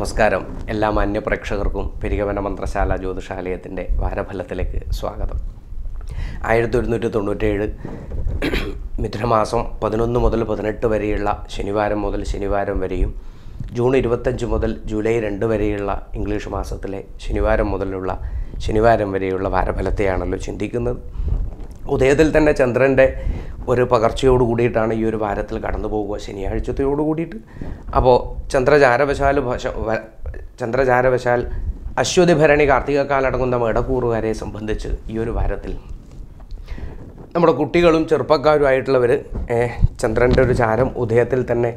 നമസ്കാരം എല്ലാ മാന്യ പ്രേക്ഷകർക്കും പെരികവന മന്ത്രശാല ജ്യോതിഷാലയത്തിൻ്റെ വാരഫലത്തിലേക്ക് സ്വാഗതം ആയിരത്തി ഒരുന്നൂറ്റി തൊണ്ണൂറ്റേഴ് മിഥുനമാസം പതിനൊന്ന് മുതൽ പതിനെട്ട് വരെയുള്ള ശനിവാരം മുതൽ ശനിവാരം വരെയും ജൂൺ ഇരുപത്തഞ്ച് മുതൽ ജൂലൈ രണ്ട് വരെയുള്ള ഇംഗ്ലീഷ് മാസത്തിലെ ശനിവാരം മുതലുള്ള ശനിവാരം വരെയുള്ള വാരഫലത്തെയാണല്ലോ ചിന്തിക്കുന്നത് ഉദയത്തിൽ തന്നെ ചന്ദ്രൻ്റെ ഒരു പകർച്ചയോട് കൂടിയിട്ടാണ് ഈ ഒരു വാരത്തിൽ കടന്നു പോകുക ശനിയാഴ്ചത്തോട് കൂടിയിട്ട് അപ്പോൾ ചന്ദ്രചാരവശാൽ ഭശ- വ- ചന്ദ്രചാരവശാൽ അശ്വതി ഭരണി കാർത്തികക്കാലടങ്ങുന്ന മേടക്കൂറുകാരെ സംബന്ധിച്ച് ഈ ഒരു വാരത്തിൽ നമ്മുടെ കുട്ടികളും ചെറുപ്പക്കാരുമായിട്ടുള്ളവർ ചന്ദ്രൻ്റെ ഒരു ചാരം ഉദയത്തിൽ തന്നെ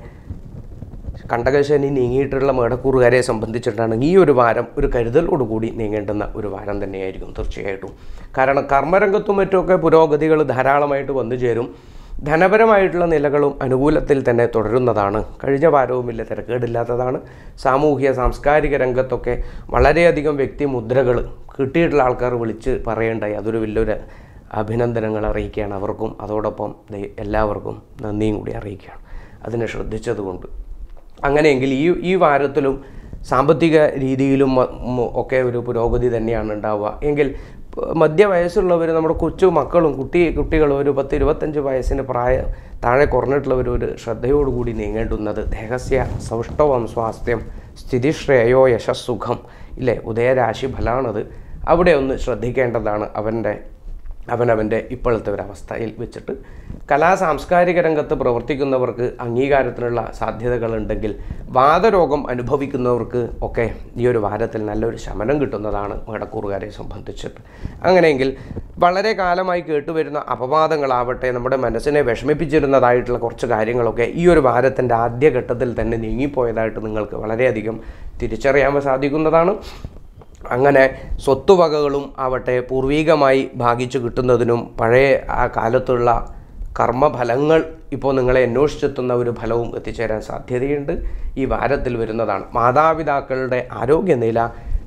കണ്ടകശനി നീങ്ങിയിട്ടുള്ള മേടക്കൂറുകാരെ സംബന്ധിച്ചിട്ടാണ് ഈ ഒരു വാരം ഒരു കരുതലോടുകൂടി നീങ്ങേണ്ടുന്ന ഒരു വാരം തന്നെയായിരിക്കും തീർച്ചയായിട്ടും കാരണം കർമ്മരംഗത്തും മറ്റുമൊക്കെ പുരോഗതികൾ ധാരാളമായിട്ട് വന്നു ചേരും ധനപരമായിട്ടുള്ള നിലകളും അനുകൂലത്തിൽ തന്നെ തുടരുന്നതാണ് കഴിഞ്ഞ വാരവും വലിയ തിരക്കേടില്ലാത്തതാണ് സാമൂഹിക സാംസ്കാരിക രംഗത്തൊക്കെ വളരെയധികം വ്യക്തിമുദ്രകൾ കിട്ടിയിട്ടുള്ള ആൾക്കാർ വിളിച്ച് പറയേണ്ടായി അതൊരു വലിയൊരു അഭിനന്ദനങ്ങൾ അറിയിക്കുകയാണ് അവർക്കും അതോടൊപ്പം ദൈ- എല്ലാവർക്കും നന്ദിയും കൂടി അറിയിക്കുകയാണ് അതിനെ ശ്രദ്ധിച്ചതുകൊണ്ട് അങ്ങനെയെങ്കിൽ ഈ ഈ വാരത്തിലും സാമ്പത്തിക രീതിയിലും മ- മ- ഒക്കെ ഒരു പുരോഗതി തന്നെയാണ് ഉണ്ടാവുക എങ്കിൽ പ- മധ്യവയസ്സുള്ളവർ നമ്മുടെ കൊച്ചു മക്കളും കുട്ടി കുട്ടികളും ഒരു പത്ത് ഇരുപത്തഞ്ച് വയസ്സിന് പ്രായം താഴെ കുറഞ്ഞിട്ടുള്ളവർ ഒരു ശ്രദ്ധയോടുകൂടി നീങ്ങേണ്ടുന്നത് ദേഹസ്യ സൗഷ്ഠവം സ്വാസ്ഥ്യം സ്ഥിതിശ്രേയോ യശസ്സുഖം ഇല്ലേ ഉദയരാശി ഫലമാണത് അവിടെ ഒന്ന് ശ്രദ്ധിക്കേണ്ടതാണ് അവൻ്റെ അവനവൻ്റെ ഇപ്പോഴത്തെ ഒരു അവസ്ഥയിൽ വെച്ചിട്ട് കലാ സാംസ്കാരിക രംഗത്ത് പ്രവർത്തിക്കുന്നവർക്ക് അംഗീകാരത്തിനുള്ള സാധ്യതകളുണ്ടെങ്കിൽ വാദരോഗം അനുഭവിക്കുന്നവർക്ക് ഒക്കെ ഈ ഒരു വാരത്തിൽ നല്ലൊരു ശമനം കിട്ടുന്നതാണ് മേടക്കൂറുകാരെ സംബന്ധിച്ചിട്ട് അങ്ങനെയെങ്കിൽ വളരെ കാലമായി കേട്ടുവരുന്ന അപവാദങ്ങളാവട്ടെ നമ്മുടെ മനസ്സിനെ വിഷമിപ്പിച്ചിരുന്നതായിട്ടുള്ള കുറച്ച് കാര്യങ്ങളൊക്കെ ഈ ഒരു വാരത്തിൻ്റെ ആദ്യഘട്ടത്തിൽ തന്നെ നീങ്ങിപ്പോയതായിട്ട് നിങ്ങൾക്ക് വളരെയധികം തിരിച്ചറിയാൻ സാധിക്കുന്നതാണ് അങ്ങനെ സ്വത്തുവകകളും ആവട്ടെ പൂർവീകമായി ഭാഗിച്ചു കിട്ടുന്നതിനും പഴയ ആ കാലത്തുള്ള കർമ്മഫലങ്ങൾ ഇപ്പോൾ നിങ്ങളെ അന്വേഷിച്ചെത്തുന്ന ഒരു ഫലവും എത്തിച്ചേരാൻ സാധ്യതയുണ്ട് ഈ വാരത്തിൽ വരുന്നതാണ് മാതാപിതാക്കളുടെ ആരോഗ്യനില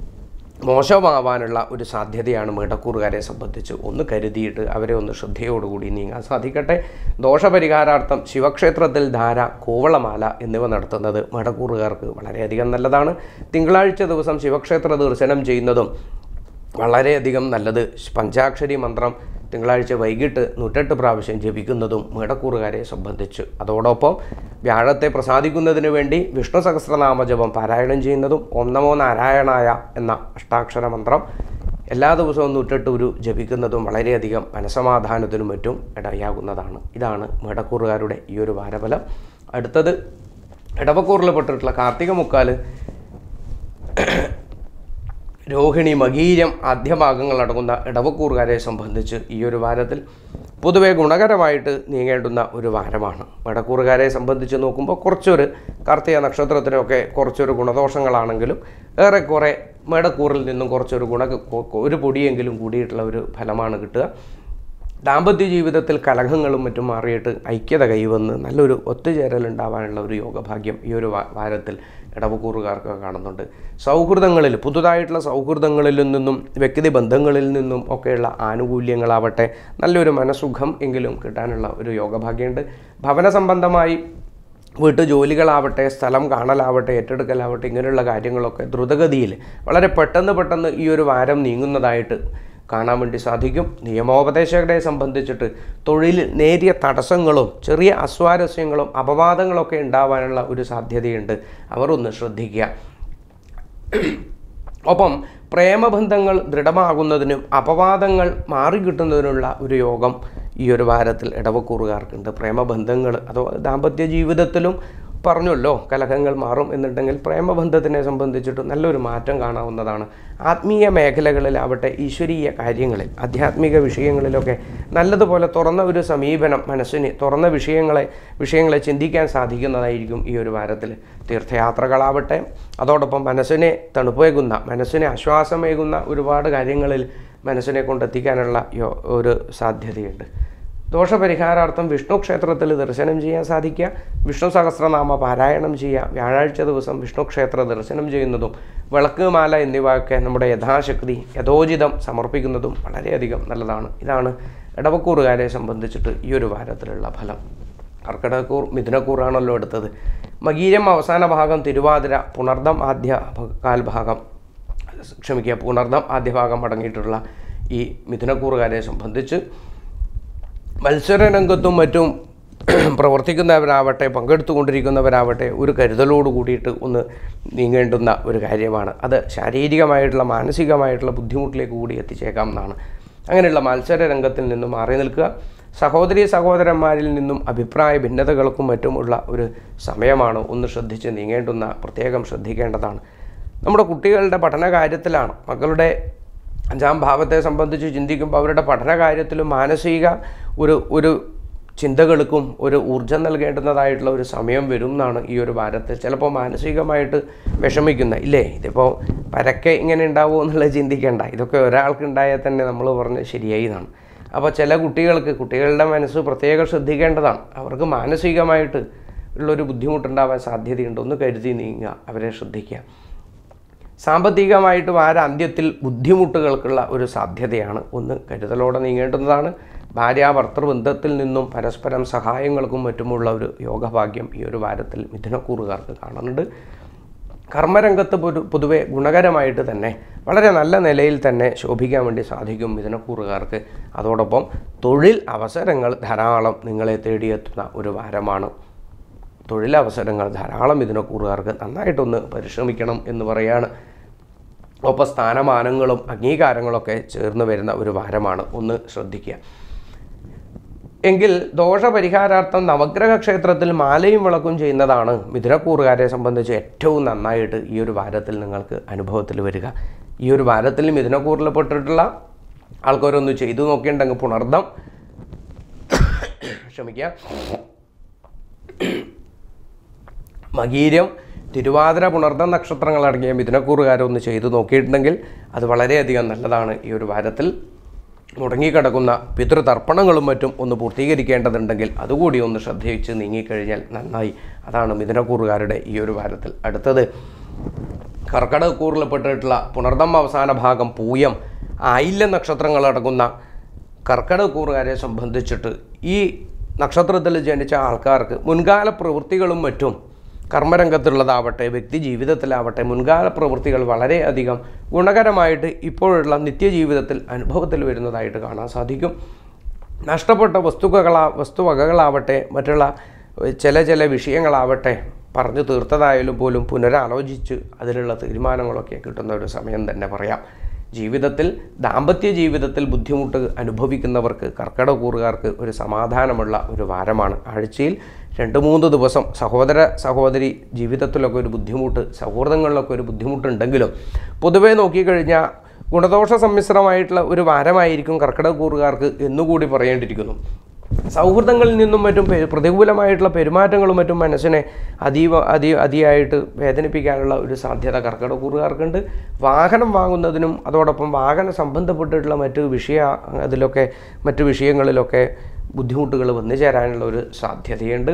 മോശമാവാനുള്ള ഒരു സാധ്യതയാണ് മേടക്കൂറുകാരെ സംബന്ധിച്ച് ഒന്ന് കരുതിയിട്ട് അവരെ ഒന്ന് ശ്രദ്ധയോടുകൂടി നീങ്ങാൻ സാധിക്കട്ടെ ദോഷപരിഹാരാർത്ഥം ശിവക്ഷേത്രത്തിൽ ധാര കൂവളമാല എന്നിവ നടത്തുന്നത് മേടക്കൂറുകാർക്ക് വളരെയധികം നല്ലതാണ് തിങ്കളാഴ്ച ദിവസം ശിവക്ഷേത്ര ദർശനം ചെയ്യുന്നതും വളരെയധികം നല്ലത് പഞ്ചാക്ഷരി മന്ത്രം തിങ്കളാഴ്ച വൈകിട്ട് നൂറ്റെട്ട് പ്രാവശ്യം ജപിക്കുന്നതും മേടക്കൂറുകാരെ സംബന്ധിച്ച് അതോടൊപ്പം വ്യാഴത്തെ പ്രസാദിക്കുന്നതിന് വേണ്ടി വിഷ്ണു സഹസ്രനാമ ജപം പാരായണം ചെയ്യുന്നതും ഓം നമോ നാരായണായ എന്ന അഷ്ടാക്ഷര മന്ത്രം എല്ലാ ദിവസവും നൂറ്റെട്ട് ഒരു ജപിക്കുന്നതും വളരെയധികം മനസമാധാനത്തിനും മറ്റും ഇടയാകുന്നതാണ് ഇതാണ് മേടക്കൂറുകാരുടെ ഈ ഒരു വാരഫലം അടുത്തത് ഇടവക്കൂറിൽ പെട്ടിട്ടുള്ള കാർത്തിക മുക്കാല് രോഹിണി മകീരം ആദ്യഭാഗങ്ങളടങ്ങുന്ന ഇടവക്കൂറുകാരെ സംബന്ധിച്ച് ഈ ഒരു വാരത്തിൽ പൊതുവെ ഗുണകരമായിട്ട് നീങ്ങേണ്ടുന്ന ഒരു വാരമാണ് വടക്കൂറുകാരെ സംബന്ധിച്ച് നോക്കുമ്പോൾ കുറച്ചൊരു കാർത്തിക നക്ഷത്രത്തിനൊക്കെ കുറച്ചൊരു ഗുണദോഷങ്ങളാണെങ്കിലും ഏറെക്കുറെ മേടക്കൂറിൽ നിന്നും കുറച്ചൊരു ഗുണ ഒരു പൊടിയെങ്കിലും കൂടിയിട്ടുള്ള ഒരു ഫലമാണ് കിട്ടുക ദാമ്പത്യ ജീവിതത്തിൽ കലഹങ്ങളും മറ്റും മാറിയിട്ട് ഐക്യത കൈവന്ന് നല്ലൊരു ഒത്തുചേരൽ ഉണ്ടാവാനുള്ള ഒരു യോഗഭാഗ്യം ഈ ഒരു വാ- വാരത്തിൽ ഇടവക്കൂറുകാർക്ക് കാണുന്നുണ്ട് സൗഹൃദങ്ങളിൽ പുതുതായിട്ടുള്ള സൗഹൃദങ്ങളിൽ നിന്നും വ്യക്തി ബന്ധങ്ങളിൽ നിന്നും ഒക്കെയുള്ള ആനുകൂല്യങ്ങളാവട്ടെ നല്ലൊരു മനസുഖം എങ്കിലും കിട്ടാനുള്ള ഒരു യോഗഭാഗ്യമുണ്ട് ഭവന സംബന്ധമായി വീട്ടു ജോലികളാവട്ടെ സ്ഥലം കാണലാവട്ടെ ഏറ്റെടുക്കലാവട്ടെ ഇങ്ങനെയുള്ള കാര്യങ്ങളൊക്കെ ദ്രുതഗതിയിൽ വളരെ പെട്ടെന്ന് പെട്ടെന്ന് ഈ ഒരു വാരം നീങ്ങുന്നതായിട്ട് കാണാൻ വേണ്ടി സാധിക്കും നിയമോപദേശകരെ സംബന്ധിച്ചിട്ട് തൊഴിൽ നേരിയ തടസ്സങ്ങളും ചെറിയ അസ്വാരസ്യങ്ങളും അപവാദങ്ങളൊക്കെ ഉണ്ടാവാനുള്ള ഒരു സാധ്യതയുണ്ട് അവർ ഒന്ന് ശ്രദ്ധിക്കുക ഒപ്പം പ്രേമബന്ധങ്ങൾ ദൃഢമാകുന്നതിനും അപവാദങ്ങൾ മാറിക്കിട്ടുന്നതിനുള്ള ഒരു യോഗം ഈ ഒരു വാരത്തിൽ ഇടവക്കൂറുകാർക്കുണ്ട് പ്രേമബന്ധങ്ങൾ അതോ ദാമ്പത്യ ജീവിതത്തിലും പറഞ്ഞല്ലോ കലഹങ്ങൾ മാറും എന്നുണ്ടെങ്കിൽ പ്രേമബന്ധത്തിനെ സംബന്ധിച്ചിട്ട് നല്ലൊരു മാറ്റം കാണാവുന്നതാണ് ആത്മീയ മേഖലകളിലാവട്ടെ ഈശ്വരീയ കാര്യങ്ങളിൽ ആധ്യാത്മിക വിഷയങ്ങളിലൊക്കെ നല്ലതുപോലെ തുറന്ന ഒരു സമീപനം മനസ്സിന് തുറന്ന വിഷയങ്ങളെ വിഷയങ്ങളെ ചിന്തിക്കാൻ സാധിക്കുന്നതായിരിക്കും ഈ ഒരു വാരത്തിൽ തീർത്ഥയാത്രകളാവട്ടെ അതോടൊപ്പം മനസ്സിനെ തണുപ്പേകുന്ന മനസ്സിനെ ആശ്വാസമേകുന്ന ഒരുപാട് കാര്യങ്ങളിൽ മനസ്സിനെ കൊണ്ടെത്തിക്കാനുള്ള യോ- ഒരു സാധ്യതയുണ്ട് ദോഷപരിഹാരാർത്ഥം വിഷ്ണു ക്ഷേത്രത്തിൽ ദർശനം ചെയ്യാൻ സാധിക്കുക വിഷ്ണു സഹസ്രനാമ പാരായണം ചെയ്യുക വ്യാഴാഴ്ച ദിവസം വിഷ്ണു ക്ഷേത്ര ദർശനം ചെയ്യുന്നതും വിളക്ക് മാല എന്നിവയൊക്കെ നമ്മുടെ യഥാശക്തി യഥോചിതം സമർപ്പിക്കുന്നതും വളരെയധികം നല്ലതാണ് ഇതാണ് ഇടവക്കൂറുകാരെ സംബന്ധിച്ചിട്ട് ഈ ഒരു വാരത്തിലുള്ള ഫലം കർക്കിടകക്കൂർ മിഥുനക്കൂറാണല്ലോ എടുത്തത് മകീരം അവസാന ഭാഗം തിരുവാതിര പുണർദം ആദ്യ ഭ- കാൽഭാഗം ക്ഷമിക്കുക പുണർദം ആദ്യ ഭാഗം അടങ്ങിയിട്ടുള്ള ഈ മിഥുനക്കൂറുകാരെ സംബന്ധിച്ച് മത്സരരംഗത്തും മറ്റും പ്രവർത്തിക്കുന്നവരാവട്ടെ പങ്കെടുത്തുകൊണ്ടിരിക്കുന്നവരാവട്ടെ ഒരു കരുതലോട് കൂടിയിട്ട് ഒന്ന് നീങ്ങേണ്ടുന്ന ഒരു കാര്യമാണ് അത് ശാരീരികമായിട്ടുള്ള മാനസികമായിട്ടുള്ള ബുദ്ധിമുട്ടിലേക്ക് കൂടി എത്തിച്ചേക്കാം എന്നാണ് അങ്ങനെയുള്ള മത്സര രംഗത്തിൽ നിന്നും മാറി നിൽക്കുക സഹോദരി സഹോദരന്മാരിൽ നിന്നും അഭിപ്രായ ഭിന്നതകൾക്കും മറ്റുമുള്ള ഒരു സമയമാണ് ഒന്ന് ശ്രദ്ധിച്ച് നീങ്ങേണ്ടുന്ന പ്രത്യേകം ശ്രദ്ധിക്കേണ്ടതാണ് നമ്മുടെ കുട്ടികളുടെ പഠന കാര്യത്തിലാണ് മക്കളുടെ അഞ്ചാം ഭാവത്തെ സംബന്ധിച്ച് ചിന്തിക്കുമ്പോൾ അവരുടെ പഠന കാര്യത്തിലും മാനസിക ഒരു ഒരു ചിന്തകൾക്കും ഒരു ഊർജം നൽകേണ്ടുന്നതായിട്ടുള്ള ഒരു സമയം വരും എന്നാണ് ഈ ഒരു വാരത്തിൽ ചിലപ്പോൾ മാനസികമായിട്ട് വിഷമിക്കുന്ന ഇല്ലേ ഇതിപ്പോൾ പരക്കെ ഇങ്ങനെ ഉണ്ടാവുമോ എന്നുള്ളത് ചിന്തിക്കേണ്ട ഇതൊക്കെ ഒരാൾക്ക് ഉണ്ടായാൽ തന്നെ നമ്മൾ പറഞ്ഞ് ശരിയായി എന്നാണ് അപ്പോൾ ചില കുട്ടികൾക്ക് കുട്ടികളുടെ മനസ്സ് പ്രത്യേകം ശ്രദ്ധിക്കേണ്ടതാണ് അവർക്ക് മാനസികമായിട്ട് ഉള്ളൊരു ബുദ്ധിമുട്ടുണ്ടാവാൻ സാധ്യതയുണ്ട് ഒന്ന് കരുതി നീങ്ങുക അവരെ ശ്രദ്ധിക്കുക സാമ്പത്തികമായിട്ട് വാര അന്ത്യത്തിൽ ബുദ്ധിമുട്ടുകൾക്കുള്ള ഒരു സാധ്യതയാണ് ഒന്ന് കരുതലോടെ നീങ്ങേണ്ടുന്നതാണ് ഭാര്യ ഭർത്തൃബന്ധത്തിൽ നിന്നും പരസ്പരം സഹായങ്ങൾക്കും മറ്റുമുള്ള ഒരു യോഗഭാഗ്യം ഈ ഒരു വാരത്തിൽ മിഥുനക്കൂറുകാർക്ക് കാണുന്നുണ്ട് കർമ്മരംഗത്ത് പൊതു പൊതുവെ ഗുണകരമായിട്ട് തന്നെ വളരെ നല്ല നിലയിൽ തന്നെ ശോഭിക്കാൻ വേണ്ടി സാധിക്കും മിഥുനക്കൂറുകാർക്ക് അതോടൊപ്പം തൊഴിൽ അവസരങ്ങൾ ധാരാളം നിങ്ങളെ തേടിയെത്തുന്ന ഒരു വാരമാണ് തൊഴിലവസരങ്ങൾ ധാരാളം ഇതിനെക്കൂറുകാർക്ക് നന്നായിട്ടൊന്ന് പരിശ്രമിക്കണം എന്ന് പറയാണ് ഒപ്പം സ്ഥാനമാനങ്ങളും അംഗീകാരങ്ങളൊക്കെ ചേർന്ന് വരുന്ന ഒരു വാരമാണ് ഒന്ന് ശ്രദ്ധിക്കുക എങ്കിൽ ദോഷപരിഹാരാർത്ഥം നവഗ്രഹ ക്ഷേത്രത്തിൽ മാലയും വിളക്കും ചെയ്യുന്നതാണ് മിഥുനക്കൂറുകാരെ സംബന്ധിച്ച് ഏറ്റവും നന്നായിട്ട് ഈ ഒരു വാരത്തിൽ നിങ്ങൾക്ക് അനുഭവത്തിൽ വരിക ഈ ഒരു വാരത്തിൽ മിഥുനക്കൂറിൽ പെട്ടിട്ടുള്ള ആൾക്കാരൊന്ന് ചെയ്തു നോക്കിയിട്ടുണ്ടെങ്കിൽ പുണർദം ക്ഷമിക്കുക മകീരം തിരുവാതിര പുണർദം നക്ഷത്രങ്ങളടങ്ങിയ മിഥുനക്കൂറുകാരൊന്ന് ചെയ്തു നോക്കിയിട്ടുണ്ടെങ്കിൽ അത് വളരെയധികം നല്ലതാണ് ഈ ഒരു വാരത്തിൽ മുടങ്ങിക്കിടക്കുന്ന പിതൃതർപ്പണങ്ങളും മറ്റും ഒന്ന് പൂർത്തീകരിക്കേണ്ടതുണ്ടെങ്കിൽ അതുകൂടി ഒന്ന് ശ്രദ്ധിച്ച് നീങ്ങിക്കഴിഞ്ഞാൽ നന്നായി അതാണ് മിഥുനക്കൂറുകാരുടെ ഈ ഒരു വാരത്തിൽ അടുത്തത് കർക്കടകൂറിൽപ്പെട്ടിട്ടുള്ള പുണർദം അവസാന ഭാഗം പൂയം ആയില്യ നക്ഷത്രങ്ങളടങ്ങുന്ന കർക്കടകൂറുകാരെ സംബന്ധിച്ചിട്ട് ഈ നക്ഷത്രത്തിൽ ജനിച്ച ആൾക്കാർക്ക് മുൻകാല പ്രവൃത്തികളും മറ്റും കർമ്മരംഗത്തുള്ളതാവട്ടെ വ്യക്തി ജീവിതത്തിലാവട്ടെ മുൻകാല പ്രവൃത്തികൾ വളരെയധികം ഗുണകരമായിട്ട് ഇപ്പോഴുള്ള നിത്യജീവിതത്തിൽ അനുഭവത്തിൽ വരുന്നതായിട്ട് കാണാൻ സാധിക്കും നഷ്ടപ്പെട്ട വസ്തുക്കളാ വസ്തുവകകളാവട്ടെ മറ്റുള്ള ചില ചില വിഷയങ്ങളാവട്ടെ പറഞ്ഞു തീർത്തതായാലും പോലും പുനരാലോചിച്ച് അതിലുള്ള തീരുമാനങ്ങളൊക്കെ കിട്ടുന്ന ഒരു സമയം തന്നെ പറയാം ജീവിതത്തിൽ ദാമ്പത്യ ജീവിതത്തിൽ ബുദ്ധിമുട്ട് അനുഭവിക്കുന്നവർക്ക് കർക്കിടകൂറുകാർക്ക് ഒരു സമാധാനമുള്ള ഒരു വാരമാണ് ആഴ്ചയിൽ രണ്ട് മൂന്ന് ദിവസം സഹോദര സഹോദരി ജീവിതത്തിലൊക്കെ ഒരു ബുദ്ധിമുട്ട് സൗഹൃദങ്ങളിലൊക്കെ ഒരു ബുദ്ധിമുട്ടുണ്ടെങ്കിലും പൊതുവേ നോക്കിക്കഴിഞ്ഞാൽ ഗുണദോഷ സമ്മിശ്രമായിട്ടുള്ള ഒരു വാരമായിരിക്കും കർക്കിടകൂറുകാർക്ക് എന്നുകൂടി പറയേണ്ടിയിരിക്കുന്നു സൗഹൃദങ്ങളിൽ നിന്നും മറ്റും പെ- പ്രതികൂലമായിട്ടുള്ള പെരുമാറ്റങ്ങളും മറ്റും മനസ്സിനെ അതീവ അതി അതിയായിട്ട് വേദനിപ്പിക്കാനുള്ള ഒരു സാധ്യത കർക്കിടകൂറുകാർക്കുണ്ട് വാഹനം വാങ്ങുന്നതിനും അതോടൊപ്പം വാഹന സംബന്ധപ്പെട്ടിട്ടുള്ള മറ്റ് വിഷയ അതിലൊക്കെ മറ്റ് വിഷയങ്ങളിലൊക്കെ ബുദ്ധിമുട്ടുകൾ വന്നു ചേരാനുള്ള ഒരു സാധ്യതയുണ്ട്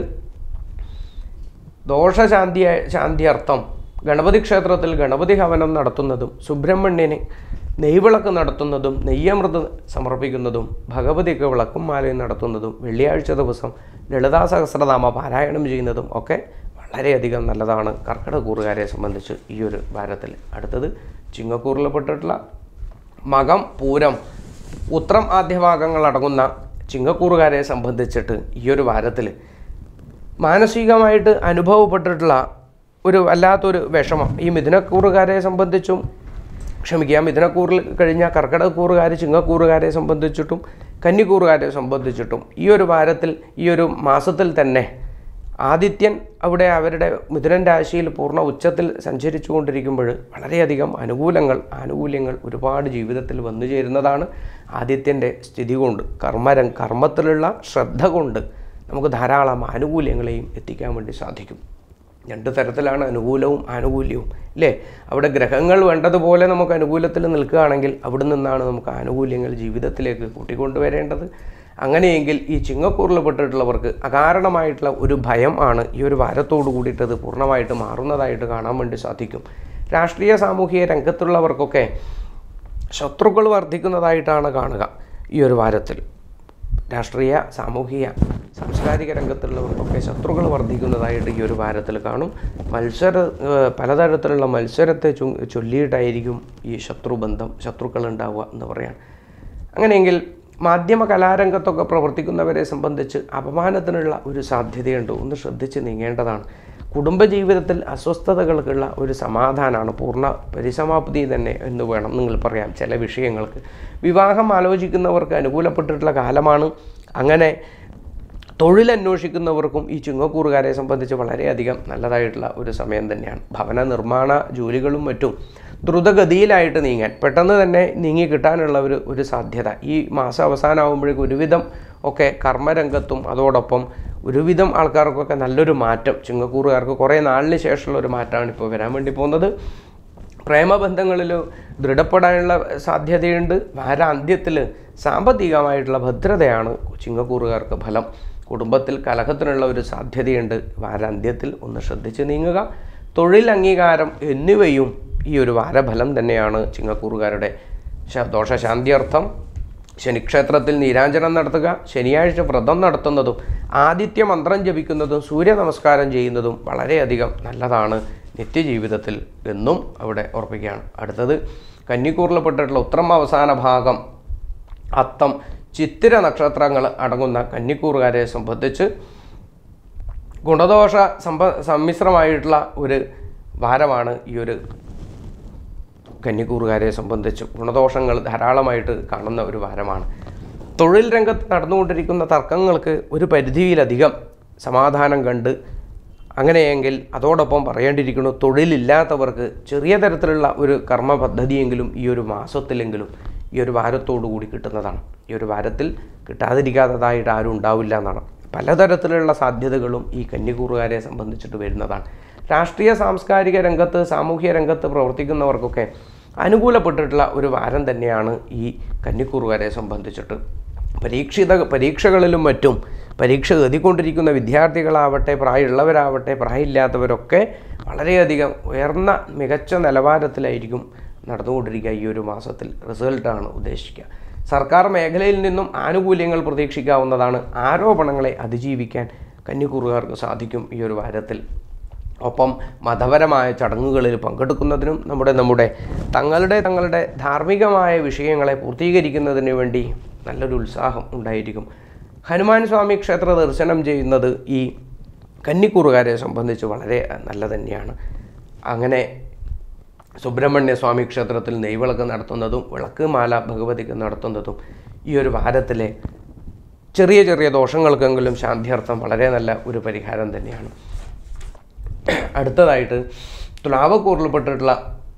ദോഷശാന്തി ശാന്തിയർത്ഥം ഗണപതി ക്ഷേത്രത്തിൽ ഗണപതി ഹവനം നടത്തുന്നതും സുബ്രഹ്മണ്യന് നെയ്വിളക്ക് നടത്തുന്നതും നെയ്യമൃത് സമർപ്പിക്കുന്നതും ഭഗവതിക്ക് വിളക്കും മാലയും നടത്തുന്നതും വെള്ളിയാഴ്ച ദിവസം ലളിതാ സഹസ്രനാമ പാരായണം ചെയ്യുന്നതും ഒക്കെ വളരെയധികം നല്ലതാണ് കർക്കിടകൂറുകാരെ സംബന്ധിച്ച് ഈ ഒരു വാരത്തിൽ അടുത്തത് ചിങ്ങക്കൂറിൽപ്പെട്ടിട്ടുള്ള മകം പൂരം ഉത്രം ആദ്യഭാഗങ്ങൾ അടങ്ങുന്ന ചിങ്ങക്കൂറുകാരെ സംബന്ധിച്ചിട്ട് ഈ ഒരു വാരത്തിൽ മാനസികമായിട്ട് അനുഭവപ്പെട്ടിട്ടുള്ള ഒരു വല്ലാത്തൊരു വിഷമം ഈ മിഥുനക്കൂറുകാരെ സംബന്ധിച്ചും ക്ഷമിക്കുക മിഥുനക്കൂറിൽ കഴിഞ്ഞ കർക്കിടകക്കൂറുകാർ ചിങ്ങക്കൂറുകാരെ സംബന്ധിച്ചിട്ടും കന്നിക്കൂറുകാരെ സംബന്ധിച്ചിട്ടും ഈ ഒരു വാരത്തിൽ ഈ ഒരു മാസത്തിൽ തന്നെ ആദിത്യൻ അവിടെ അവരുടെ മിഥുനൻ രാശിയിൽ പൂർണ്ണ ഉച്ചത്തിൽ സഞ്ചരിച്ചു കൊണ്ടിരിക്കുമ്പോൾ വളരെയധികം അനുകൂലങ്ങൾ ആനുകൂല്യങ്ങൾ ഒരുപാട് ജീവിതത്തിൽ വന്നു ചേരുന്നതാണ് ആദിത്യൻ്റെ സ്ഥിതി കൊണ്ട് കർമ്മരം കർമ്മത്തിലുള്ള ശ്രദ്ധ കൊണ്ട് നമുക്ക് ധാരാളം ആനുകൂല്യങ്ങളെയും എത്തിക്കാൻ വേണ്ടി സാധിക്കും രണ്ട് തരത്തിലാണ് അനുകൂലവും ആനുകൂല്യവും അല്ലേ അവിടെ ഗ്രഹങ്ങൾ വേണ്ടതുപോലെ നമുക്ക് അനുകൂലത്തിൽ നിൽക്കുകയാണെങ്കിൽ അവിടെ നിന്നാണ് നമുക്ക് ആനുകൂല്യങ്ങൾ ജീവിതത്തിലേക്ക് കൂട്ടിക്കൊണ്ടുവരേണ്ടത് അങ്ങനെയെങ്കിൽ ഈ ചിങ്ങക്കൂറിൽപ്പെട്ടിട്ടുള്ളവർക്ക് അകാരണമായിട്ടുള്ള ഒരു ഭയം ആണ് ഈ ഒരു വാരത്തോടു കൂടിയിട്ടത് പൂർണ്ണമായിട്ട് മാറുന്നതായിട്ട് കാണാൻ വേണ്ടി സാധിക്കും രാഷ്ട്രീയ സാമൂഹിക രംഗത്തുള്ളവർക്കൊക്കെ ശത്രുക്കൾ വർദ്ധിക്കുന്നതായിട്ടാണ് കാണുക ഈ ഒരു വാരത്തിൽ രാഷ്ട്രീയ സാമൂഹിക സാംസ്കാരിക രംഗത്തുള്ളവർക്കൊക്കെ ശത്രുക്കൾ വർദ്ധിക്കുന്നതായിട്ട് ഈ ഒരു വാരത്തിൽ കാണും മത്സര ഏഹ് പലതരത്തിലുള്ള മത്സരത്തെ ചു ചൊല്ലിയിട്ടായിരിക്കും ഈ ശത്രുബന്ധം ശത്രുക്കൾ ഉണ്ടാവുക എന്ന് പറയാം അങ്ങനെയെങ്കിൽ മാധ്യമ കലാരംഗത്തൊക്കെ പ്രവർത്തിക്കുന്നവരെ സംബന്ധിച്ച് അപമാനത്തിനുള്ള ഒരു സാധ്യതയുണ്ട് ഒന്ന് ശ്രദ്ധിച്ച് നീങ്ങേണ്ടതാണ് കുടുംബജീവിതത്തിൽ അസ്വസ്ഥതകൾക്കുള്ള ഒരു സമാധാനമാണ് പൂർണ്ണ പരിസമാപ്തി തന്നെ എന്ന് വേണം നിങ്ങൾ പറയാം ചില വിഷയങ്ങൾക്ക് വിവാഹം ആലോചിക്കുന്നവർക്ക് അനുകൂലപ്പെട്ടിട്ടുള്ള കാലമാണ് അങ്ങനെ തൊഴിലന്വേഷിക്കുന്നവർക്കും ഈ ചുങ്ങക്കൂറുകാരെ സംബന്ധിച്ച് വളരെയധികം നല്ലതായിട്ടുള്ള ഒരു സമയം തന്നെയാണ് ഭവന നിർമ്മാണ ജോലികളും മറ്റും ദ്രുതഗതിയിലായിട്ട് നീങ്ങാൻ പെട്ടെന്ന് തന്നെ നീങ്ങി കിട്ടാനുള്ള ഒരു ഒരു സാധ്യത ഈ മാസം അവസാനമാകുമ്പോഴേക്കും ഒരുവിധം ഒക്കെ കർമ്മരംഗത്തും അതോടൊപ്പം ഒരുവിധം ആൾക്കാർക്കൊക്കെ നല്ലൊരു മാറ്റം ചുങ്ങക്കൂറുകാർക്ക് കുറേ നാളിന് ശേഷമുള്ള ഒരു മാറ്റമാണ് ഇപ്പോൾ വരാൻ വേണ്ടി പോകുന്നത് പ്രേമബന്ധങ്ങളിൽ ദൃഢപ്പെടാനുള്ള സാധ്യതയുണ്ട് വാരാന്ത്യത്തിൽ സാമ്പത്തികമായിട്ടുള്ള ഭദ്രതയാണ് ചിങ്ങക്കൂറുകാർക്ക് ഫലം കുടുംബത്തിൽ കലഹത്തിനുള്ള ഒരു സാധ്യതയുണ്ട് വാരാന്ത്യത്തിൽ ഒന്ന് ശ്രദ്ധിച്ച് നീങ്ങുക തൊഴിൽ അംഗീകാരം എന്നിവയും ഈ ഒരു വാരഫലം തന്നെയാണ് ചിങ്ങക്കൂറുകാരുടെ ശ- ദോഷശാന്തിയർത്ഥം ശനിക്ഷേത്രത്തിൽ നീരാഞ്ജനം നടത്തുക ശനിയാഴ്ച വ്രതം നടത്തുന്നതും ആദിത്യ മന്ത്രം ജപിക്കുന്നതും സൂര്യ നമസ്കാരം ചെയ്യുന്നതും വളരെയധികം നല്ലതാണ് നിത്യജീവിതത്തിൽ എന്നും അവിടെ ഓർപ്പിക്കുകയാണ് അടുത്തത് കന്നിക്കൂറിൽപ്പെട്ടിട്ടുള്ള ഉത്തരം അവസാന ഭാഗം അത്തം ചിത്തിര നക്ഷത്രങ്ങൾ അടങ്ങുന്ന കന്നിക്കൂറുകാരെ സംബന്ധിച്ച് ഗുണദോഷ സമ്പ സമ്മിശ്രമായിട്ടുള്ള ഒരു വാരമാണ് ഈ ഒരു കന്നിക്കൂറുകാരെ സംബന്ധിച്ച് ഗുണദോഷങ്ങൾ ധാരാളമായിട്ട് കാണുന്ന ഒരു വാരമാണ് തൊഴിൽ രംഗത്ത് നടന്നുകൊണ്ടിരിക്കുന്ന തർക്കങ്ങൾക്ക് ഒരു പരിധിയിലധികം സമാധാനം കണ്ട് അങ്ങനെയെങ്കിൽ അതോടൊപ്പം പറയേണ്ടിയിരിക്കുന്നു തൊഴിലില്ലാത്തവർക്ക് ചെറിയ തരത്തിലുള്ള ഒരു കർമ്മ പദ്ധതിയെങ്കിലും ഈ ഒരു മാസത്തിലെങ്കിലും ഈ ഒരു വാരത്തോടു കൂടി കിട്ടുന്നതാണ് ഈ ഒരു വാരത്തിൽ കിട്ടാതിരിക്കാത്തതായിട്ട് ആരും ഉണ്ടാവില്ല എന്നാണ് പലതരത്തിലുള്ള സാധ്യതകളും ഈ കന്നിക്കൂറുകാരെ സംബന്ധിച്ചിട്ട് വരുന്നതാണ് രാഷ്ട്രീയ സാംസ്കാരിക രംഗത്ത് സാമൂഹ്യ രംഗത്ത് പ്രവർത്തിക്കുന്നവർക്കൊക്കെ അനുകൂലപ്പെട്ടിട്ടുള്ള ഒരു വാരം തന്നെയാണ് ഈ കന്നിക്കൂറുകാരെ സംബന്ധിച്ചിട്ട് പരീക്ഷിത പരീക്ഷകളിലും മറ്റും പരീക്ഷ എഴുതിക്കൊണ്ടിരിക്കുന്ന വിദ്യാർത്ഥികളാവട്ടെ പ്രായമുള്ളവരാവട്ടെ പ്രായമില്ലാത്തവരൊക്കെ വളരെയധികം ഉയർന്ന മികച്ച നിലവാരത്തിലായിരിക്കും നടന്നുകൊണ്ടിരിക്കുക ഈ ഒരു മാസത്തിൽ റിസൾട്ടാണ് ഉദ്ദേശിക്കുക സർക്കാർ മേഖലയിൽ നിന്നും ആനുകൂല്യങ്ങൾ പ്രതീക്ഷിക്കാവുന്നതാണ് ആരോപണങ്ങളെ അതിജീവിക്കാൻ കന്നിക്കൂറുകാർക്ക് സാധിക്കും ഈ ഒരു വാരത്തിൽ ഒപ്പം മതപരമായ ചടങ്ങുകളിൽ പങ്കെടുക്കുന്നതിനും നമ്മുടെ നമ്മുടെ തങ്ങളുടെ തങ്ങളുടെ ധാർമ്മികമായ വിഷയങ്ങളെ പൂർത്തീകരിക്കുന്നതിന് വേണ്ടി നല്ലൊരു ഉത്സാഹം ഉണ്ടായിരിക്കും ഹനുമാൻ സ്വാമി ക്ഷേത്ര ദർശനം ചെയ്യുന്നത് ഈ കന്നിക്കൂറുകാരെ സംബന്ധിച്ച് വളരെ നല്ല തന്നെയാണ് അങ്ങനെ സുബ്രഹ്മണ്യ സ്വാമി ക്ഷേത്രത്തിൽ നെയ്വിളക്ക് നടത്തുന്നതും വിളക്ക് മാല ഭഗവതിക്ക് നടത്തുന്നതും ഈ ഒരു വാരത്തിലെ ചെറിയ ചെറിയ ദോഷങ്ങൾക്കെങ്കിലും ശാന്തിയർത്ഥം വളരെ നല്ല ഒരു പരിഹാരം തന്നെയാണ് അടുത്തതായിട്ട് തുലാവക്കൂറിൽപ്പെട്ടിട്ടുള്ള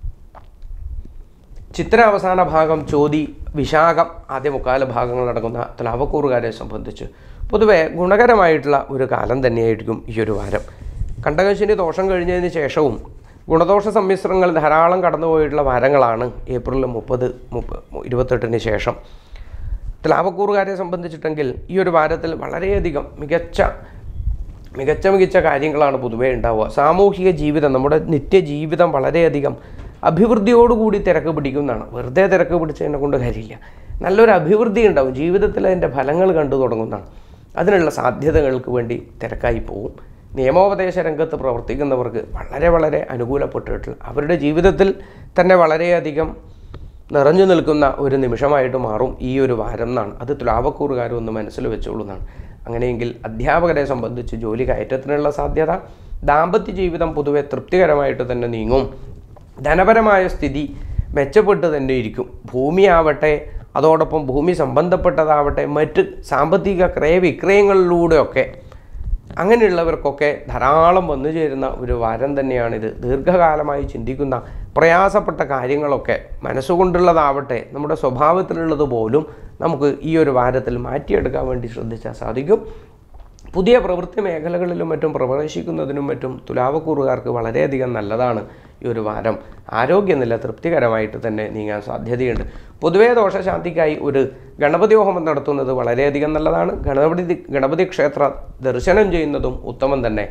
ചിത്ര അവസാന ഭാഗം ചോതി വിശാഖം ആദ്യ മുക്കാല ഭാഗങ്ങൾ നടക്കുന്ന തുലാവക്കൂറുകാരെ സംബന്ധിച്ച് പൊതുവെ ഗുണകരമായിട്ടുള്ള ഒരു കാലം തന്നെയായിരിക്കും ഈ ഒരു വാരം കണ്ടകശിനി ദോഷം കഴിഞ്ഞതിന് ശേഷവും ഗുണദോഷ സമ്മിശ്രങ്ങൾ ധാരാളം കടന്നുപോയിട്ടുള്ള വാരങ്ങളാണ് ഏപ്രിൽ മുപ്പത് മുപ്പ ഇരുപത്തെട്ടിന് ശേഷം തുലാവക്കൂറുകാരെ സംബന്ധിച്ചിട്ടെങ്കിൽ ഈ ഒരു വാരത്തിൽ വളരെയധികം മികച്ച മികച്ച മികച്ച കാര്യങ്ങളാണ് പൊതുവേ ഉണ്ടാവുക സാമൂഹിക ജീവിതം നമ്മുടെ നിത്യജീവിതം വളരെയധികം അഭിവൃദ്ധിയോടുകൂടി തിരക്ക് പിടിക്കുന്നതാണ് വെറുതെ തിരക്ക് പിടിച്ചതിനെ കൊണ്ട് കാര്യമില്ല നല്ലൊരു അഭിവൃദ്ധി ഉണ്ടാവും ജീവിതത്തിൽ അതിൻ്റെ ഫലങ്ങൾ കണ്ടു തുടങ്ങുന്നതാണ് അതിനുള്ള സാധ്യതകൾക്ക് വേണ്ടി തിരക്കായി പോകും നിയമോപദേശ രംഗത്ത് പ്രവർത്തിക്കുന്നവർക്ക് വളരെ വളരെ അനുകൂലപ്പെട്ടിട്ടുള്ള അവരുടെ ജീവിതത്തിൽ തന്നെ വളരെയധികം നിറഞ്ഞു നിൽക്കുന്ന ഒരു നിമിഷമായിട്ട് മാറും ഈ ഒരു വാരം എന്നാണ് അത് തുലാവക്കൂറുകാരും ഒന്ന് മനസ്സിൽ വെച്ചോളൂ എന്നാണ് അങ്ങനെയെങ്കിൽ അധ്യാപകരെ സംബന്ധിച്ച് ജോലി കയറ്റത്തിനുള്ള സാധ്യത ദാമ്പത്യ ജീവിതം പൊതുവെ തൃപ്തികരമായിട്ട് തന്നെ നീങ്ങും ധനപരമായ സ്ഥിതി മെച്ചപ്പെട്ട് തന്നെ ഇരിക്കും ഭൂമിയാവട്ടെ അതോടൊപ്പം ഭൂമി സംബന്ധപ്പെട്ടതാവട്ടെ മറ്റ് സാമ്പത്തിക ക്രയവിക്രയങ്ങളിലൂടെയൊക്കെ അങ്ങനെയുള്ളവർക്കൊക്കെ ധാരാളം വന്നു ചേരുന്ന ഒരു വാരം തന്നെയാണിത് ദീർഘകാലമായി ചിന്തിക്കുന്ന പ്രയാസപ്പെട്ട കാര്യങ്ങളൊക്കെ മനസ്സുകൊണ്ടുള്ളതാവട്ടെ നമ്മുടെ സ്വഭാവത്തിലുള്ളത് പോലും നമുക്ക് ഈ ഒരു വാരത്തിൽ മാറ്റിയെടുക്കാൻ വേണ്ടി ശ്രദ്ധിച്ചാൽ സാധിക്കും പുതിയ പ്രവൃത്തി മേഖലകളിലും മറ്റും പ്രവേശിക്കുന്നതിനും മറ്റും തുലാവക്കൂറുകാർക്ക് വളരെയധികം നല്ലതാണ് ഈ ഒരു വാരം ആരോഗ്യനില തൃപ്തികരമായിട്ട് തന്നെ നീങ്ങാൻ സാധ്യതയുണ്ട് പൊതുവേ ദോഷശാന്തിക്കായി ഒരു ഗണപതി ഹോമം നടത്തുന്നത് വളരെയധികം നല്ലതാണ് ഗണപതി ഗണപതി ക്ഷേത്ര ദർശനം ചെയ്യുന്നതും ഉത്തമം തന്നെ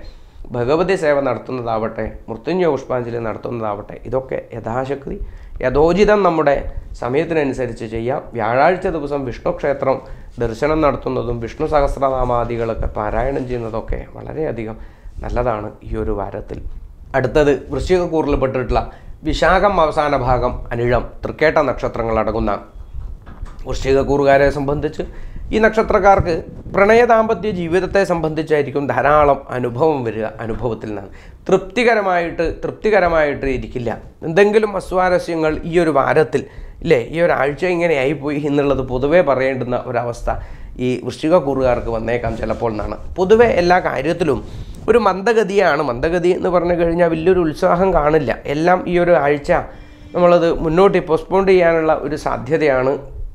ഭഗവതി സേവ നടത്തുന്നതാവട്ടെ മൃത്യുഞ്ജയ പുഷ്പാഞ്ജലി നടത്തുന്നതാവട്ടെ ഇതൊക്കെ യഥാശക്തി യഥോചിതം നമ്മുടെ സമയത്തിനനുസരിച്ച് ചെയ്യാം വ്യാഴാഴ്ച ദിവസം വിഷ്ണു ക്ഷേത്രം ദർശനം നടത്തുന്നതും വിഷ്ണു സഹസ്രനാമാദികളൊക്കെ പാരായണം ചെയ്യുന്നതൊക്കെ വളരെയധികം നല്ലതാണ് ഈ ഒരു വാരത്തിൽ അടുത്തത് വൃശ്ചികക്കൂറിൽപ്പെട്ടിട്ടുള്ള വിശാഖം അവസാന ഭാഗം അനിഴം തൃക്കേട്ട നക്ഷത്രങ്ങൾ അടങ്ങുന്ന വൃശ്ചികക്കൂറുകാരെ സംബന്ധിച്ച് ഈ നക്ഷത്രക്കാർക്ക് പ്രണയ ദാമ്പത്യ ജീവിതത്തെ സംബന്ധിച്ചായിരിക്കും ധാരാളം അനുഭവം വരിക അനുഭവത്തിൽ നിന്നാണ് തൃപ്തികരമായിട്ട് തൃപ്തികരമായിട്ട് ഇരിക്കില്ല എന്തെങ്കിലും അസ്വാരസ്യങ്ങൾ ഈ ഒരു വാരത്തിൽ ഇല്ലേ ഈ ഒരാഴ്ച ഇങ്ങനെ ആയിപ്പോയി എന്നുള്ളത് പൊതുവേ പറയേണ്ടുന്ന ഒരവസ്ഥ ഈ വൃശ്ചിക കൂറുകാർക്ക് വന്നേക്കാം ചിലപ്പോൾ എന്നാണ് പൊതുവെ എല്ലാ കാര്യത്തിലും ഒരു മന്ദഗതിയാണ് മന്ദഗതി എന്ന് പറഞ്ഞു കഴിഞ്ഞാൽ വലിയൊരു ഉത്സാഹം കാണില്ല എല്ലാം ഈ ഒരു ആഴ്ച നമ്മളത് മുന്നോട്ട് പോസ്റ്റ്പോൺ ചെയ്യാനുള്ള ഒരു സാധ്യതയാണ്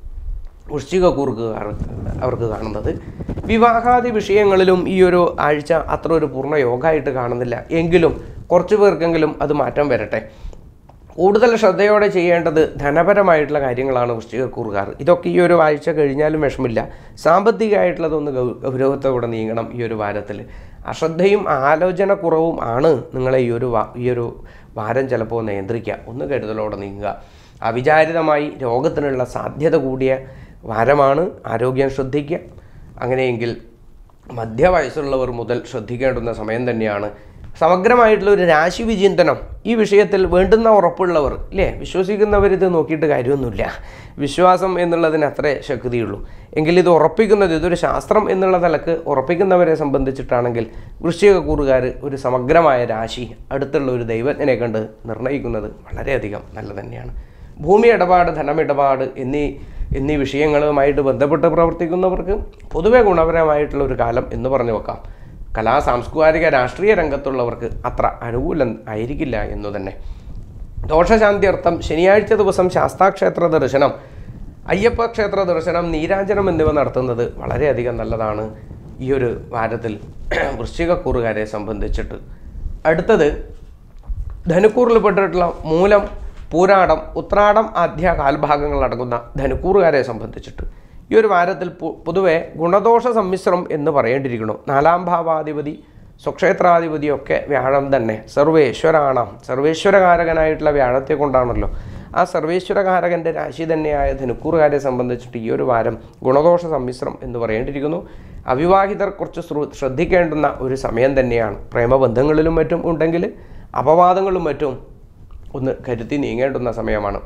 വൃശ്ചിക കൂറുകാർ അവർക്ക് കാണുന്നത് വിവാഹാദി വിഷയങ്ങളിലും ഈ ഒരു ആഴ്ച അത്ര ഒരു പൂർണ്ണ യോഗമായിട്ട് കാണുന്നില്ല എങ്കിലും കുറച്ച് പേർക്കെങ്കിലും അത് മാറ്റം വരട്ടെ കൂടുതൽ ശ്രദ്ധയോടെ ചെയ്യേണ്ടത് ധനപരമായിട്ടുള്ള കാര്യങ്ങളാണ് വൃശ്ചികക്കൂറുകാർ ഇതൊക്കെ ഈ ഒരു ആഴ്ച കഴിഞ്ഞാലും വിഷമില്ല സാമ്പത്തികമായിട്ടുള്ളതൊന്ന് ഗൗ- ഗൗരവത്തോടെ നീങ്ങണം ഈ ഒരു വാരത്തിൽ അശ്രദ്ധയും ആലോചനക്കുറവും ആണ് നിങ്ങളെ ഈ ഒരു വാ- ഈ ഒരു വാരം ചിലപ്പോൾ നിയന്ത്രിക്കുക ഒന്ന് കരുതലോടെ നീങ്ങുക അവിചാരിതമായി രോഗത്തിനുള്ള സാധ്യത കൂടിയ വാരമാണ് ആരോഗ്യം ശ്രദ്ധിക്കുക അങ്ങനെയെങ്കിൽ മധ്യവയസ്സുള്ളവർ മുതൽ ശ്രദ്ധിക്കേണ്ടുന്ന സമയം തന്നെയാണ് സമഗ്രമായിട്ടുള്ള ഒരു രാശി വിചിന്തനം ഈ വിഷയത്തിൽ വേണ്ടുന്ന ഉറപ്പുള്ളവർ ഇല്ലേ വിശ്വസിക്കുന്നവർ ഇത് നോക്കിയിട്ട് കാര്യമൊന്നുമില്ല വിശ്വാസം എന്നുള്ളതിന് അത്രേ ശക്തിയുള്ളൂ എങ്കിൽ ഇത് ഉറപ്പിക്കുന്നത് ഇതൊരു ശാസ്ത്രം എന്നുള്ള നിലക്ക് ഉറപ്പിക്കുന്നവരെ സംബന്ധിച്ചിട്ടാണെങ്കിൽ വൃശ്ചിക കൂറുകാർ ഒരു സമഗ്രമായ രാശി അടുത്തുള്ള ഒരു ദൈവജ്ഞനെ കണ്ട് നിർണ്ണയിക്കുന്നത് വളരെയധികം നല്ലത് തന്നെയാണ് ഭൂമി ഇടപാട് ധനമിടപാട് എന്നീ എന്നീ വിഷയങ്ങളുമായിട്ട് ബന്ധപ്പെട്ട് പ്രവർത്തിക്കുന്നവർക്ക് പൊതുവെ ഗുണപരമായിട്ടുള്ള ഒരു കാലം എന്ന് പറഞ്ഞു വെക്കാം കലാ സാംസ്കാരിക രാഷ്ട്രീയ രംഗത്തുള്ളവർക്ക് അത്ര അനുകൂലം ആയിരിക്കില്ല എന്നു തന്നെ ദോഷശാന്തിയർത്ഥം ശനിയാഴ്ച ദിവസം ശാസ്താക്ഷേത്ര ദർശനം അയ്യപ്പ ക്ഷേത്ര ദർശനം നീരാഞ്ജനം എന്നിവ നടത്തുന്നത് വളരെയധികം നല്ലതാണ് ഈ ഒരു വാരത്തിൽ വൃശ്ചികക്കൂറുകാരെ സംബന്ധിച്ചിട്ട് അടുത്തത് ധനുക്കൂറിൽപ്പെട്ടിട്ടുള്ള മൂലം പൂരാടം ഉത്രാടം ആദ്യ കാൽഭാഗങ്ങൾ അടങ്ങുന്ന ധനുക്കൂറുകാരെ സംബന്ധിച്ചിട്ട് ഈ ഒരു വാരത്തിൽ പൊ- പൊതുവെ ഗുണദോഷ സമ്മിശ്രം എന്ന് പറയേണ്ടിയിരിക്കണം നാലാം ഭാവാധിപതി സ്വക്ഷേത്രാധിപതിയൊക്കെ വ്യാഴം തന്നെ സർവേശ്വരാണാം സർവേശ്വരകാരകനായിട്ടുള്ള വ്യാഴത്തെ കൊണ്ടാണല്ലോ ആ സർവേശ്വരകാരകൻ്റെ രാശി തന്നെയായ ധനുക്കൂറുകാരെ സംബന്ധിച്ചിട്ട് ഈ ഒരു വാരം ഗുണദോഷ സമ്മിശ്രം എന്ന് പറയേണ്ടിയിരിക്കുന്നു അവിവാഹിതർ കുറച്ച് ശ്രു- ശ്രദ്ധിക്കേണ്ടുന്ന ഒരു സമയം തന്നെയാണ് പ്രേമബന്ധങ്ങളിലും മറ്റും ഉണ്ടെങ്കിൽ അപവാദങ്ങളും മറ്റും ഒന്ന് കരുതി നീങ്ങേണ്ടുന്ന സമയമാണ്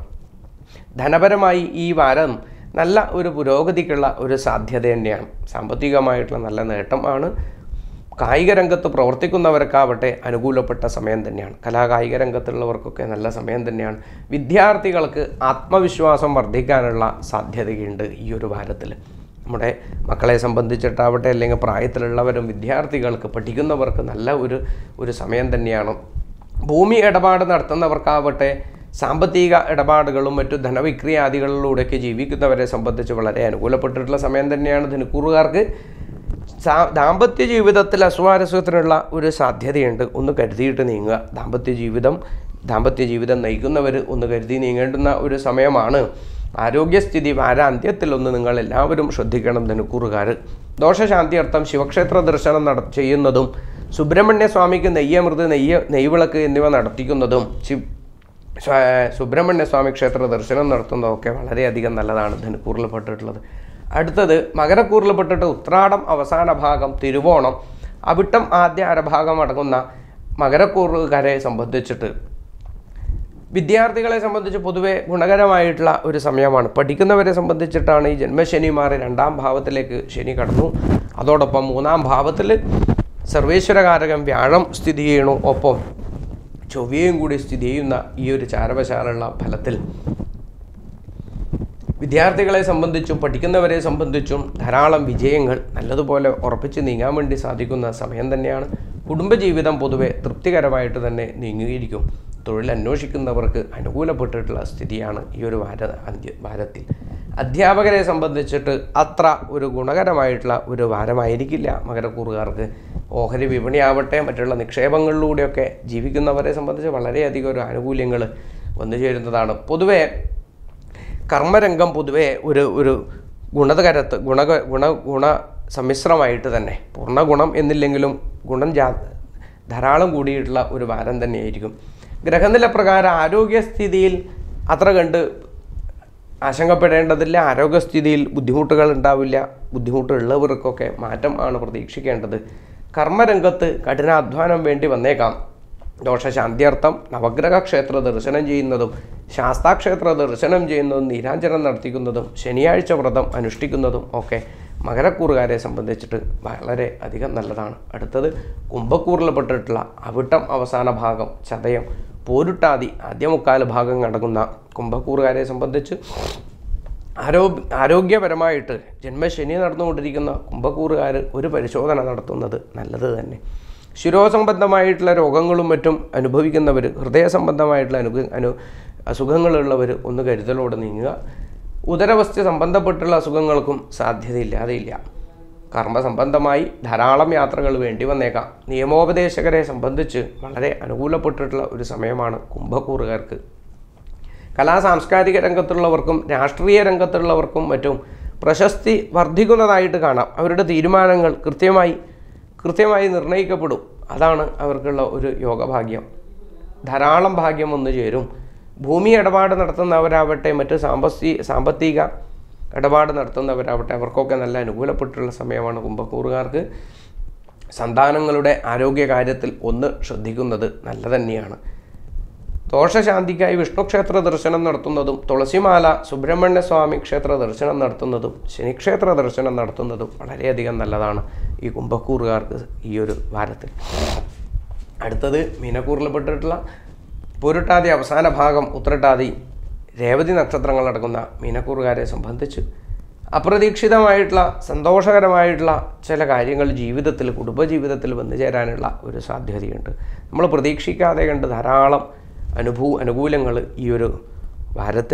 ധനപരമായി ഈ വാരം നല്ല ഒരു പുരോഗതിക്കുള്ള ഒരു സാധ്യത തന്നെയാണ് സാമ്പത്തികമായിട്ടുള്ള നല്ല നേട്ടമാണ് കായിക രംഗത്ത് പ്രവർത്തിക്കുന്നവർക്കാവട്ടെ അനുകൂലപ്പെട്ട സമയം തന്നെയാണ് കലാകായിക രംഗത്തുള്ളവർക്കൊക്കെ നല്ല സമയം തന്നെയാണ് വിദ്യാർത്ഥികൾക്ക് ആത്മവിശ്വാസം വർദ്ധിക്കാനുള്ള സാധ്യതയുണ്ട് ഈ ഒരു വാരത്തിൽ നമ്മുടെ മക്കളെ സംബന്ധിച്ചിട്ടാവട്ടെ അല്ലെങ്കിൽ പ്രായത്തിലുള്ളവരും വിദ്യാർത്ഥികൾക്ക് പഠിക്കുന്നവർക്ക് നല്ല ഒരു ഒരു സമയം തന്നെയാണ് ഭൂമി ഇടപാട് നടത്തുന്നവർക്കാവട്ടെ സാമ്പത്തിക ഇടപാടുകളും മറ്റു ധനവിക്രിയാദികളിലൂടെയൊക്കെ ജീവിക്കുന്നവരെ സംബന്ധിച്ച് വളരെ അനുകൂലപ്പെട്ടിട്ടുള്ള സമയം തന്നെയാണ് ധനുക്കൂറുകാർക്ക് സാ- ദാമ്പത്യ ജീവിതത്തിൽ അസ്വാരസ്യത്തിനുള്ള ഒരു സാധ്യതയുണ്ട് ഒന്ന് കരുതിയിട്ട് നീങ്ങുക ദാമ്പത്യ ജീവിതം ദാമ്പത്യ ജീവിതം നയിക്കുന്നവർ ഒന്ന് കരുതി നീങ്ങേണ്ടുന്ന ഒരു സമയമാണ് ആരോഗ്യസ്ഥിതി വാരാന്ത്യത്തിൽ ഒന്ന് നിങ്ങൾ എല്ലാവരും ശ്രദ്ധിക്കണം ധനുക്കൂറുകാർ ദോഷശാന്തിയർത്ഥം ശിവക്ഷേത്ര ദർശനം നട ചെയ്യുന്നതും സുബ്രഹ്മണ്യ സ്വാമിക്ക് നെയ്യമൃത് നെയ്യ് നെയ്വിളക്ക് എന്നിവ നടത്തിക്കുന്നതും ശിവ് സ്വ- സുബ്രഹ്മണ്യ സ്വാമി ക്ഷേത്ര ദർശനം നടത്തുന്നതൊക്കെ വളരെയധികം നല്ലതാണ് ധനുക്കൂറിൽപ്പെട്ടിട്ടുള്ളത് അടുത്തത് മകരക്കൂറിൽപ്പെട്ടിട്ട് ഉത്രാടം അവസാന ഭാഗം തിരുവോണം അവിട്ടം ആദ്യ അരഭാഗം അടങ്ങുന്ന മകരക്കൂറുകാരെ സംബന്ധിച്ചിട്ട് വിദ്യാർത്ഥികളെ സംബന്ധിച്ച് പൊതുവെ ഗുണകരമായിട്ടുള്ള ഒരു സമയമാണ് പഠിക്കുന്നവരെ സംബന്ധിച്ചിട്ടാണ് ഈ ജന്മശനി മാറി രണ്ടാം ഭാവത്തിലേക്ക് ശനി കടന്നു അതോടൊപ്പം മൂന്നാം ഭാവത്തിൽ സർവേശ്വരകാരകൻ വ്യാഴം സ്ഥിതി ചെയ്യണു ഒപ്പം ചൊവ്വയും കൂടി സ്ഥിതി ചെയ്യുന്ന ഈ ഒരു ചാരവശാലുള്ള ഫലത്തിൽ വിദ്യാർത്ഥികളെ സംബന്ധിച്ചും പഠിക്കുന്നവരെ സംബന്ധിച്ചും ധാരാളം വിജയങ്ങൾ നല്ലതുപോലെ ഉറപ്പിച്ച് നീങ്ങാൻ വേണ്ടി സാധിക്കുന്ന സമയം തന്നെയാണ് കുടുംബജീവിതം പൊതുവെ തൃപ്തികരമായിട്ട് തന്നെ നീങ്ങിയിരിക്കും തൊഴിൽ അന്വേഷിക്കുന്നവർക്ക് അനുകൂലപ്പെട്ടിട്ടുള്ള സ്ഥിതിയാണ് ഈ ഒരു വാര അന്ത്യ വാരത്തിൽ അധ്യാപകരെ സംബന്ധിച്ചിട്ട് അത്ര ഒരു ഗുണകരമായിട്ടുള്ള ഒരു വാരമായിരിക്കില്ല മകരക്കൂറുകാർക്ക് ഓഹരി വിപണിയാവട്ടെ മറ്റുള്ള നിക്ഷേപങ്ങളിലൂടെയൊക്കെ ജീവിക്കുന്നവരെ സംബന്ധിച്ച് വളരെയധികം ഒരു ആനുകൂല്യങ്ങൾ വന്നു ചേരുന്നതാണ് പൊതുവേ കർമ്മരംഗം പൊതുവേ ഒരു ഒരു ഗുണകരത്ത് ഗുണ ഗുണ ഗുണ സമ്മിശ്രമായിട്ട് തന്നെ പൂർണ്ണ ഗുണം എന്നില്ലെങ്കിലും ഗുണം ജാ ധാരാളം കൂടിയിട്ടുള്ള ഒരു വാരം തന്നെയായിരിക്കും ഗ്രഹനില പ്രകാരം ആരോഗ്യസ്ഥിതിയിൽ അത്ര കണ്ട് ആശങ്കപ്പെടേണ്ടതില്ല ആരോഗ്യസ്ഥിതിയിൽ ബുദ്ധിമുട്ടുകൾ ഉണ്ടാവില്ല ബുദ്ധിമുട്ടുള്ളവർക്കൊക്കെ മാറ്റം ആണ് പ്രതീക്ഷിക്കേണ്ടത് കർമ്മരംഗത്ത് കഠിനാധ്വാനം വേണ്ടി വന്നേക്കാം ദോഷശാന്തിയർത്ഥം നവഗ്രഹ ക്ഷേത്ര ദർശനം ചെയ്യുന്നതും ശാസ്താക്ഷേത്ര ദർശനം ചെയ്യുന്നതും നീരാഞ്ജനം നടത്തിക്കുന്നതും ശനിയാഴ്ച വ്രതം അനുഷ്ഠിക്കുന്നതും ഒക്കെ മകരക്കൂറുകാരെ സംബന്ധിച്ചിട്ട് വളരെ അധികം നല്ലതാണ് അടുത്തത് കുംഭക്കൂറിൽപ്പെട്ടിട്ടുള്ള അവിട്ടം അവസാന ഭാഗം ചതയം പോരുട്ടാതി ആദ്യ മുക്കാൽ ഭാഗം അടങ്ങുന്ന കുംഭക്കൂറുകാരെ സംബന്ധിച്ച് ആരോഗ്യ ആരോഗ്യപരമായിട്ട് ജന്മശനി നടന്നുകൊണ്ടിരിക്കുന്ന കുംഭക്കൂറുകാർ ഒരു പരിശോധന നടത്തുന്നത് നല്ലത് തന്നെ ശിരോസംബന്ധമായിട്ടുള്ള രോഗങ്ങളും മറ്റും അനുഭവിക്കുന്നവർ ഹൃദയ സംബന്ധമായിട്ടുള്ള അനു അനു അസുഖങ്ങളുള്ളവർ ഒന്ന് കരുതലോടെ നീങ്ങുക ഉദരവസ്ഥ സംബന്ധപ്പെട്ടുള്ള അസുഖങ്ങൾക്കും സാധ്യതയില്ലാതെയില്ല കർമ്മസംബന്ധമായി ധാരാളം യാത്രകൾ വേണ്ടി വന്നേക്കാം നിയമോപദേശകരെ സംബന്ധിച്ച് വളരെ അനുകൂലപ്പെട്ടിട്ടുള്ള ഒരു സമയമാണ് കുംഭക്കൂറുകാർക്ക് കലാ സാംസ്കാരിക രംഗത്തുള്ളവർക്കും രാഷ്ട്രീയ രംഗത്തുള്ളവർക്കും മറ്റും പ്രശസ്തി വർദ്ധിക്കുന്നതായിട്ട് കാണാം അവരുടെ തീരുമാനങ്ങൾ കൃത്യമായി കൃത്യമായി നിർണ്ണയിക്കപ്പെടും അതാണ് അവർക്കുള്ള ഒരു യോഗഭാഗ്യം ധാരാളം ഭാഗ്യം വന്നു ചേരും ഭൂമി ഇടപാട് നടത്തുന്നവരാവട്ടെ മറ്റ് സാമ്പത്തി സാമ്പത്തിക ഇടപാട് നടത്തുന്നവരാവട്ടെ അവർക്കൊക്കെ നല്ല അനുകൂലപ്പെട്ടുള്ള സമയമാണ് കുംഭക്കൂറുകാർക്ക് സന്താനങ്ങളുടെ ആരോഗ്യ കാര്യത്തിൽ ഒന്ന് ശ്രദ്ധിക്കുന്നത് നല്ല തന്നെയാണ് ദോഷശാന്തിക്കായി വിഷ്ണു ക്ഷേത്ര ദർശനം നടത്തുന്നതും തുളസിമാല സുബ്രഹ്മണ്യ സ്വാമി ക്ഷേത്ര ദർശനം നടത്തുന്നതും ശനിക്ഷേത്ര ദർശനം നടത്തുന്നതും വളരെയധികം നല്ലതാണ് ഈ കുംഭക്കൂറുകാർക്ക് ഈ ഒരു വാരത്തിൽ അടുത്തത് മീനക്കൂറിൽപ്പെട്ടിട്ടുള്ള പൊരുട്ടാതി അവസാന ഭാഗം ഉത്രട്ടാതി രേവതി നക്ഷത്രങ്ങൾ അടങ്ങുന്ന മീനക്കൂറുകാരെ സംബന്ധിച്ച് അപ്രതീക്ഷിതമായിട്ടുള്ള സന്തോഷകരമായിട്ടുള്ള ചില കാര്യങ്ങൾ ജീവിതത്തിൽ കുടുംബജീവിതത്തിൽ വന്നു ചേരാനുള്ള ഒരു സാധ്യതയുണ്ട് നമ്മൾ പ്രതീക്ഷിക്കാതെ കണ്ട് ധാരാളം അനുഭൂ അനുകൂലങ്ങൾ ഈ ഒരു വാരത്തിൽ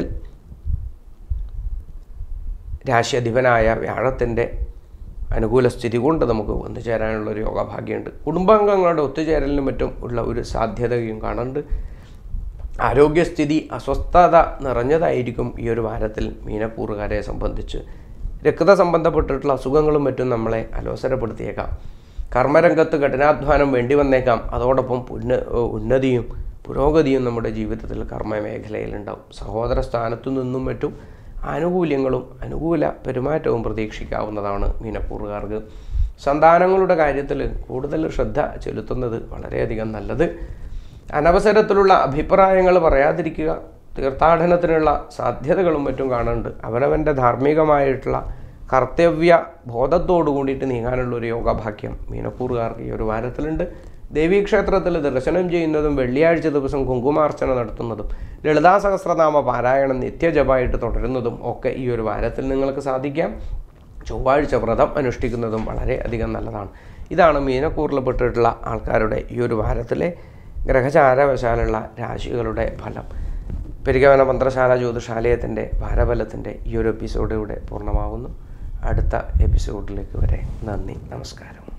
രാശ്യധിപനായ വ്യാഴത്തിൻ്റെ അനുകൂല സ്ഥിതി കൊണ്ട് നമുക്ക് വന്നു ചേരാനുള്ള ഒരു യോഗഭാഗ്യമുണ്ട് കുടുംബാംഗങ്ങളുടെ ഒത്തുചേരലിനും മറ്റും ഉള്ള ഒരു സാധ്യതയും കാണുന്നുണ്ട് ആരോഗ്യസ്ഥിതി അസ്വസ്ഥത നിറഞ്ഞതായിരിക്കും ഈ ഒരു വാരത്തിൽ മീനക്കൂറുകാരെ സംബന്ധിച്ച് രക്ത സംബന്ധപ്പെട്ടിട്ടുള്ള അസുഖങ്ങളും മറ്റും നമ്മളെ അലോസരപ്പെടുത്തിയേക്കാം കർമ്മരംഗത്ത് കഠിനാധ്വാനം വേണ്ടി വന്നേക്കാം അതോടൊപ്പം പുന്ന ഉന്നതിയും പുരോഗതിയും നമ്മുടെ ജീവിതത്തിൽ കർമ്മ മേഖലയിലുണ്ടാവും സഹോദര സ്ഥാനത്തു നിന്നും മറ്റും ആനുകൂല്യങ്ങളും അനുകൂല പെരുമാറ്റവും പ്രതീക്ഷിക്കാവുന്നതാണ് മീനക്കൂറുകാർക്ക് സന്താനങ്ങളുടെ കാര്യത്തിൽ കൂടുതൽ ശ്രദ്ധ ചെലുത്തുന്നത് വളരെയധികം നല്ലത് അനവസരത്തിലുള്ള അഭിപ്രായങ്ങൾ പറയാതിരിക്കുക തീർത്ഥാടനത്തിനുള്ള സാധ്യതകളും മറ്റും കാണുന്നുണ്ട് അവനവൻ്റെ ധാർമ്മികമായിട്ടുള്ള കർത്തവ്യ ബോധത്തോടു കൂടിയിട്ട് നീങ്ങാനുള്ള ഒരു യോഗഭാഗ്യം മീനക്കൂറുകാർക്ക് ഈ ഒരു വാരത്തിലുണ്ട് ദേവീക്ഷേത്രത്തിൽ ദർശനം ചെയ്യുന്നതും വെള്ളിയാഴ്ച ദിവസം കുങ്കുമാർച്ചന നടത്തുന്നതും ലളിതാ സഹസ്രനാമ പാരായണം നിത്യജപമായിട്ട് തുടരുന്നതും ഒക്കെ ഈ ഒരു വാരത്തിൽ നിങ്ങൾക്ക് സാധിക്കാം ചൊവ്വാഴ്ച വ്രതം അനുഷ്ഠിക്കുന്നതും വളരെ അധികം നല്ലതാണ് ഇതാണ് മീനക്കൂറിൽപ്പെട്ടിട്ടുള്ള ആൾക്കാരുടെ ഈ ഒരു വാരത്തിലെ ഗ്രഹചാരവശാലുള്ള രാശികളുടെ ഫലം പെരികവന മന്ത്രശാല ജ്യോതിഷാലയത്തിൻ്റെ വാരഫലത്തിൻ്റെ ഈ ഒരു എപ്പിസോഡ് ഇവിടെ പൂർണ്ണമാകുന്നു അടുത്ത എപ്പിസോഡിലേക്ക് വരെ നന്ദി നമസ്കാരം